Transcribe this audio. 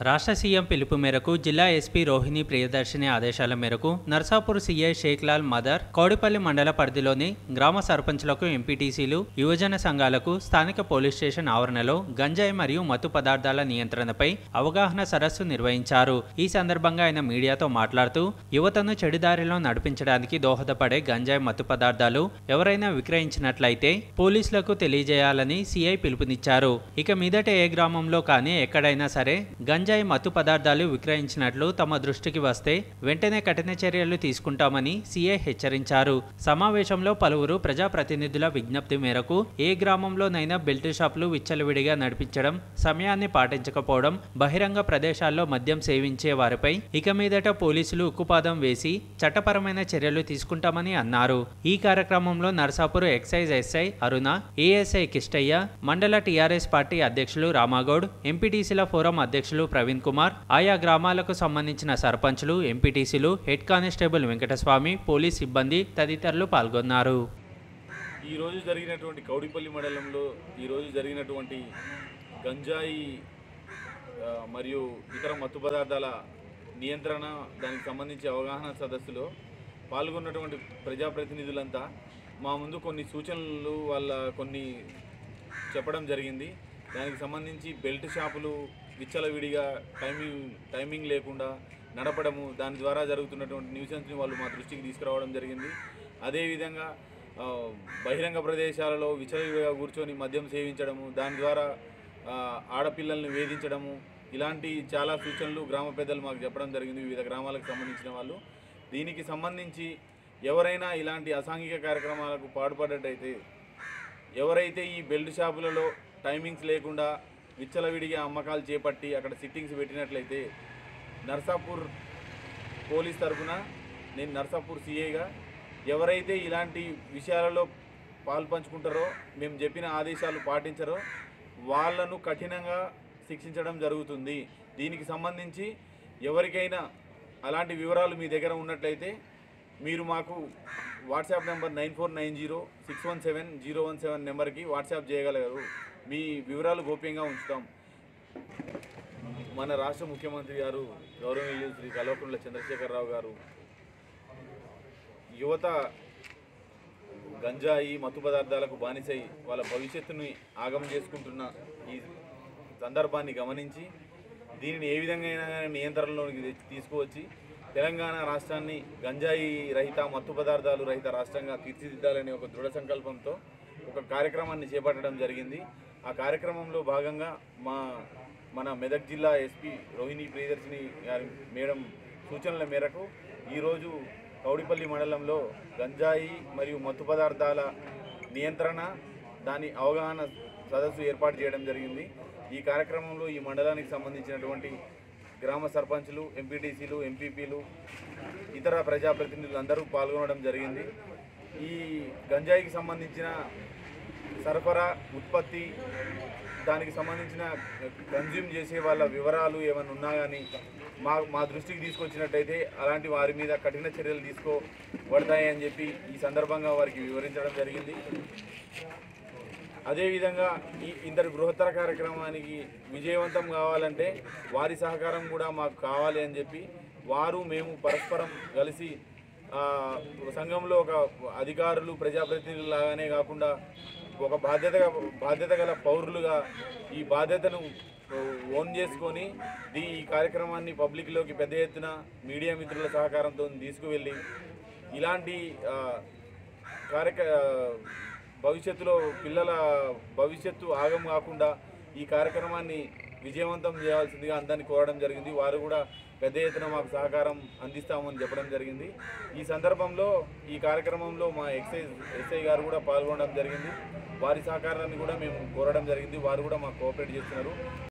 రాష్ట్ర సీఎం పిలుపు మేరకు జిల్లా ఎస్పీ రోహిణి ప్రియదర్శిని ఆదేశాల మేరకు నర్సాపూర్ సీఐ షేక్లాల్ మదర్ కౌడిపల్లి మండల పరిధిలోని గ్రామ సర్పంచ్లకు ఎంపీటీసీలు యువజన సంఘాలకు స్థానిక పోలీస్ స్టేషన్ ఆవరణలో గంజాయి మరియు మత్తు పదార్థాల నియంత్రణపై అవగాహన సదస్సు నిర్వహించారు ఈ సందర్భంగా ఆయన మీడియాతో మాట్లాడుతూ యువతను చెడుదారిలో నడిపించడానికి దోహదపడే గంజాయి మత్తు పదార్థాలు ఎవరైనా విక్రయించినట్లయితే పోలీసులకు తెలియజేయాలని సీఐ పిలుపునిచ్చారు ఇక మీదట ఏ గ్రామంలో కానీ ఎక్కడైనా సరే గంజాయి మత్తు పదార్థాలు విక్రయించినట్లు తమ దృష్టికి వస్తే వెంటనే కఠిన చర్యలు తీసుకుంటామని సీఐ హెచ్చరించారు సమావేశంలో పలువురు ప్రజాప్రతినిధుల విజ్ఞప్తి మేరకు ఏ గ్రామంలోనైనా బెల్ట్ షాపులు విచ్చలవిడిగా నడిపించడం సమయాన్ని పాటించకపోవడం బహిరంగ ప్రదేశాల్లో మద్యం సేవించే వారిపై ఇక మీదట పోలీసులు ఉక్కుపాదం వేసి చట్టపరమైన చర్యలు తీసుకుంటామని అన్నారు ఈ కార్యక్రమంలో Narsapur excise SI Aruna ASI Kistaiah మండల టీఆర్ఎస్ పార్టీ అధ్యక్షులు రామాగౌడ్ ఎంపీటీసీల ఫోరం అధ్యక్షులు ప్రవీణ్ కుమార్ ఆయా గ్రామాలకు సంబంధించిన సర్పంచులు ఎంపీటీసీలు హెడ్ కానిస్టేబుల్ వెంకటస్వామి పోలీస్ సిబ్బంది తదితరులు పాల్గొన్నారు ఈరోజు జరిగినటువంటి కౌడిపల్లి మండలంలో ఈరోజు జరిగినటువంటి గంజాయి ఆ, మరియు ఇతర మత్తు పదార్థాల నియంత్రణ దానికి సంబంధించి అవగాహన సదస్సులో పాల్గొన్నటువంటి ప్రజాప్రతినిధులంతా మా ముందు కొన్ని సూచనలు వాళ్ళ కొన్ని చెప్పడం జరిగింది దానికి సంబంధించి బెల్ట్ షాపులు విచ్చలవిడిగా టైమింగ్ టైమింగ్ లేకుండా నడపడము దాని ద్వారా జరుగుతున్నటువంటి న్యూసెన్స్ని వాళ్ళు మా దృష్టికి తీసుకురావడం జరిగింది అదేవిధంగా ఆ, బహిరంగ ప్రదేశాలలో విచ్చలవిడిగా కూర్చొని మద్యం సేవించడము దాని ద్వారా ఆ, ఆడపిల్లల్ని వేధించడము ఇలాంటి చాలా సూచనలు గ్రామ పెద్దలు మాకు చెప్పడం జరిగింది వివిధ గ్రామాలకు సంబంధించిన వాళ్ళు దీనికి సంబంధించి ఎవరైనా ఇలాంటి అసాంఘిక కార్యక్రమాలకు పాటుపడ్డట్టయితే ఎవరైతే ఈ బెల్ట్ షాపులలో టైమింగ్స్ లేకుండా విచ్చలవిడిగా అమ్మకాలు చేపట్టి అక్కడ సిట్టింగ్స్ పెట్టినట్లయితే నర్సాపూర్ పోలీస్ తరఫున నేను నర్సాపూర్ సిఐగా ఎవరైతే ఇలాంటి విషయాలలో పాలు పంచుకుంటారో మేము చెప్పిన ఆదేశాలు పాటించరో వాళ్ళను కఠినంగా శిక్షించడం జరుగుతుంది దీనికి సంబంధించి ఎవరికైనా అలాంటి వివరాలు మీ దగ్గర ఉన్నట్లయితే మీరు మాకు WhatsApp number nine four nine zero six one seven zero one seven నెంబర్కి వాట్సాప్ చేయగలరు మీ వివరాలు గోప్యంగా ఉంచుతాం మన రాష్ట్ర ముఖ్యమంత్రి గారు గౌరవనీయులు శ్రీ కల్వకుంట్ల చంద్రశేఖరరావు గారు యువత గంజాయి మత్తు పదార్థాలకు బానిసై వాళ్ళ భవిష్యత్తుని ఆగం చేసుకుంటున్న ఈ సందర్భాన్ని గమనించి దీనిని ఏ విధంగా అయినా కానీ నియంత్రణలోకి తెచ్చి- తీసుకువచ్చి తెలంగాణ రాష్ట్రాన్ని గంజాయి రహిత మత్తు పదార్థాలు రహిత రాష్ట్రంగా తీర్చిదిద్దాలనే ఒక దృఢ సంకల్పంతో ఒక కార్యక్రమాన్ని చేపట్టడం జరిగింది ఆ కార్యక్రమంలో భాగంగా మా మన మెదక్ జిల్లా ఎస్పీ రోహిణి ప్రియదర్శిని గారి మేడం సూచనల మేరకు ఈరోజు కౌడిపల్లి మండలంలో గంజాయి మరియు మత్తు పదార్థాల నియంత్రణ దాని అవగాహన సదస్సు ఏర్పాటు చేయడం జరిగింది ఈ కార్యక్రమంలో ఈ మండలానికి సంబంధించినటువంటి గ్రామ సర్పంచులు ఎంపీటీసీలు ఎంపీపీలు ఇతర ప్రజాప్రతినిధులు అందరూ పాల్గొనడం జరిగింది ఈ గంజాయికి సంబంధించిన సరఫరా ఉత్పత్తి దానికి సంబంధించిన కన్జ్యూమ్ చేసే వాళ్ళ వివరాలు ఏమైనా ఉన్నా కానీ మా మా దృష్టికి తీసుకొచ్చినట్టయితే అలాంటి వారి మీద కఠిన చర్యలు తీసుకోబడతాయి అని చెప్పి ఈ సందర్భంగా వారికి వివరించడం జరిగింది అదేవిధంగా ఈ ఇంతటి బృహత్తర కార్యక్రమానికి విజయవంతం కావాలంటే వారి సహకారం కూడా మాకు కావాలి అని చెప్పి వారు మేము పరస్పరం కలిసి ఆ, సంఘంలో ఒక అధికారులు ప్రజాప్రతినిధులు లాగానే కాకుండా ఒక బాధ్యతగా బాధ్యత గల పౌరులుగా ఈ బాధ్యతను ఓన్ చేసుకొని ఈ కార్యక్రమాన్ని పబ్లిక్లోకి పెద్ద ఎత్తున మీడియా మిత్రుల సహకారంతో తీసుకువెళ్ళి ఇలాంటి ఆ, కార్యక భవిష్యత్తులో పిల్లల భవిష్యత్తు ఆగం కాకుండా ఈ కార్యక్రమాన్ని విజయవంతం చేయాల్సిందిగా అందరినీ కోరడం జరిగింది వారు కూడా పెద్ద ఎత్తున మాకు సహకారం అందిస్తామని చెప్పడం జరిగింది ఈ సందర్భంలో ఈ కార్యక్రమంలో మా ఎక్సైజ్ ఎస్ఐ గారు కూడా పాల్గొనడం జరిగింది వారి సహకారాన్ని కూడా మేము కోరడం జరిగింది వారు కూడా మాకు కోఆపరేట్ చేస్తున్నారు